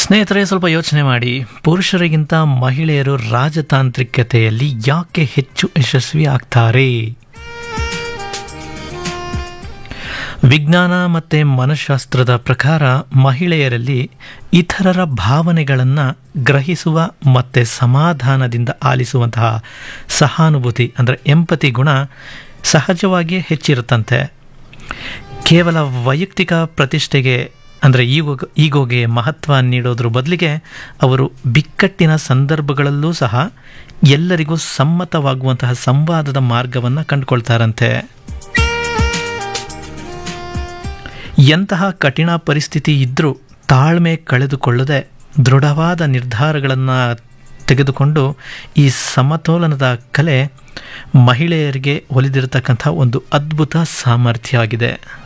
ಸ್ನೇಹಿತರೆ ಸ್ವಲ್ಪ ಯೋಚನೆ ಮಾಡಿ ಪುರುಷರಿಗಿಂತ ಮಹಿಳೆಯರು ರಾಜತಾಂತ್ರಿಕತೆಯಲ್ಲಿ ಯಾಕೆ ಹೆಚ್ಚು ಯಶಸ್ವಿ ಆಗ್ತಾರೆ ವಿಜ್ಞಾನ ಮತ್ತು ಮನಃಶಾಸ್ತ್ರದ ಪ್ರಕಾರ ಮಹಿಳೆಯರಲ್ಲಿ ಇತರರ ಭಾವನೆಗಳನ್ನು ಗ್ರಹಿಸುವ ಮತ್ತು ಸಮಾಧಾನದಿಂದ ಆಲಿಸುವಂತಹ ಸಹಾನುಭೂತಿ ಅಂದರೆ ಎಂಪತಿ ಗುಣ ಸಹಜವಾಗಿಯೇ ಹೆಚ್ಚಿರುತ್ತಂತೆ ಕೇವಲ ವೈಯಕ್ತಿಕ ಪ್ರತಿಷ್ಠೆಗೆ ಅಂದರೆ ಈಗೋ ಈಗೋಗೆ ಮಹತ್ವ ನೀಡೋದ್ರ ಬದಲಿಗೆ ಅವರು ಬಿಕ್ಕಟ್ಟಿನ ಸಂದರ್ಭಗಳಲ್ಲೂ ಸಹ ಎಲ್ಲರಿಗೂ ಸಮ್ಮತವಾಗುವಂತಹ ಸಂವಾದದ ಮಾರ್ಗವನ್ನು ಕಂಡುಕೊಳ್ತಾರಂತೆ ಎಂತಹ ಕಠಿಣ ಪರಿಸ್ಥಿತಿ ಇದ್ದರೂ ತಾಳ್ಮೆ ಕಳೆದುಕೊಳ್ಳದೆ ದೃಢವಾದ ನಿರ್ಧಾರಗಳನ್ನು ತೆಗೆದುಕೊಂಡು ಈ ಸಮತೋಲನದ ಕಲೆ ಮಹಿಳೆಯರಿಗೆ ಒಲಿದಿರತಕ್ಕಂಥ ಒಂದು ಅದ್ಭುತ ಸಾಮರ್ಥ್ಯ ಆಗಿದೆ